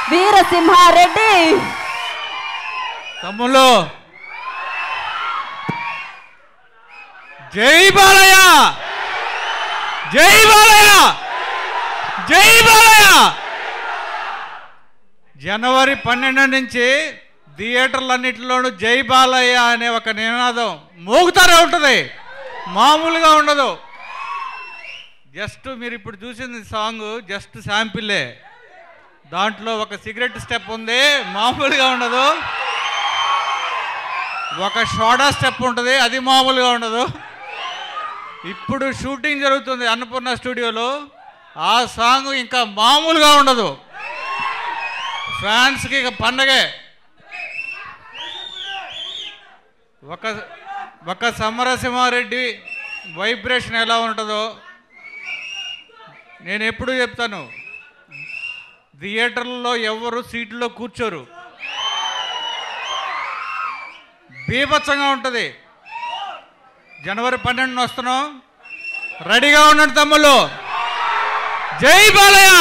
వీరసింహారెడ్డి తమ్ముళ్ళు జై బాలయ్య జై బాలయ్య జై బాలయ్య జనవరి పన్నెండు నుంచి థియేటర్లన్నింటిలోనూ జై బాలయ్య అనే ఒక నినాదం మోగుతారే ఉంటుంది మామూలుగా ఉండదు జస్ట్ మీరు ఇప్పుడు చూసింది సాంగ్ జస్ట్ శాంపిల్లే దాంట్లో ఒక సిగరెట్ స్టెప్ ఉంది మామూలుగా ఉండదు ఒక షోడా స్టెప్ ఉంటుంది అది మామూలుగా ఉండదు ఇప్పుడు షూటింగ్ జరుగుతుంది అన్నపూర్ణ స్టూడియోలో ఆ సాంగ్ ఇంకా మామూలుగా ఉండదు ఫ్యాన్స్కి ఇక పండగే ఒక ఒక సమరసింహారెడ్డి వైబ్రేషన్ ఎలా ఉంటుందో నేను ఎప్పుడు చెప్తాను థియేటర్లో ఎవరు సీట్లో కూర్చోరు బీభత్సంగా ఉంటుంది జనవరి పన్నెండున వస్తున్నాం రెడీగా ఉండండి తమ్ముళ్ళు జై బాలయ్య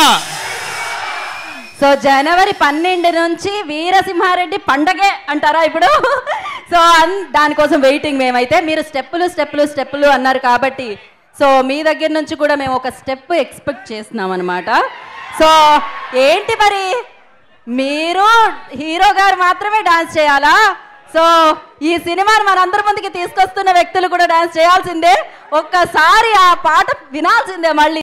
సో జనవరి పన్నెండు నుంచి వీరసింహారెడ్డి పండగే అంటారా ఇప్పుడు సో అన్- దానికోసం వెయిటింగ్ మేమైతే మీరు స్టెప్పులు స్టెప్పులు స్టెప్పులు అన్నారు కాబట్టి సో మీ దగ్గర నుంచి కూడా మేము ఒక స్టెప్ ఎక్స్పెక్ట్ చేస్తున్నాం అనమాట సో ఏంటి మరి మీరు హీరో గారు మాత్రమే డాన్స్ చేయాలా సో ఈ సినిమాని మనందరి ముందుకి తీసుకొస్తున్న వ్యక్తులు కూడా డాన్స్ చేయాల్సిందే ఒక్కసారి ఆ పాట వినాల్సిందే మళ్ళీ